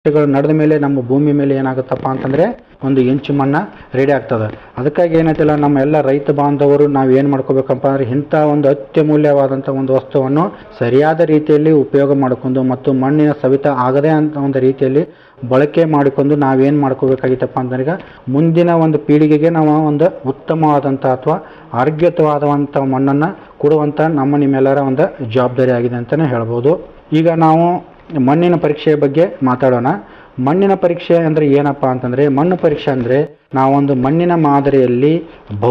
ವರ್ಷಗಳು ನಡೆದ ಮೇಲೆ ನಮ್ಮ ಭೂಮಿ ಮೇಲೆ ಏನಾಗುತ್ತಪ್ಪ ಅಂತಂದ್ರೆ ಒಂದು ಇಂಚು ಮಣ್ಣ ರೆಡಿ ಆಗ್ತದೆ ಅದಕ್ಕಾಗಿ ಏನೈತಿಲ್ಲ ನಮ್ಮ ಎಲ್ಲ ರೈತ ಬಾಂಧವರು ನಾವು ಏನು ಮಾಡ್ಕೋಬೇಕಪ್ಪ ಅಂದ್ರೆ ಇಂಥ ಒಂದು ಅತ್ಯಮೂಲ್ಯವಾದಂಥ ಒಂದು ವಸ್ತುವನ್ನು ಸರಿಯಾದ ರೀತಿಯಲ್ಲಿ ಉಪಯೋಗ ಮಾಡಿಕೊಂಡು ಮತ್ತು ಮಣ್ಣಿನ ಸವಿತ ಆಗದೇ ಅಂತ ಒಂದು ರೀತಿಯಲ್ಲಿ ಬಳಕೆ ಮಾಡಿಕೊಂಡು ನಾವೇನು ಮಾಡ್ಕೋಬೇಕಾಗಿತ್ತಪ್ಪ ಅಂತಂದ್ರೆ ಮುಂದಿನ ಒಂದು ಪೀಳಿಗೆಗೆ ನಾವು ಒಂದು ಉತ್ತಮವಾದಂಥ ಅಥವಾ ಆರೋಗ್ಯಯುತವಾದಂಥ ಮಣ್ಣನ್ನು ಕೊಡುವಂಥ ನಮ್ಮ ನಿಮ್ಮೆಲ್ಲರ ಒಂದು ಜವಾಬ್ದಾರಿ ಆಗಿದೆ ಅಂತಲೇ ಹೇಳ್ಬೋದು ಈಗ ನಾವು ಮಣ್ಣಿನ ಪರೀಕ್ಷೆಯ ಬಗ್ಗೆ ಮಾತಾಡೋಣ ಮಣ್ಣಿನ ಪರೀಕ್ಷೆ ಅಂದರೆ ಏನಪ್ಪ ಅಂತಂದರೆ ಮಣ್ಣು ಪರೀಕ್ಷೆ ಅಂದರೆ ನಾವೊಂದು ಮಣ್ಣಿನ ಮಾದರಿಯಲ್ಲಿ ಭೌ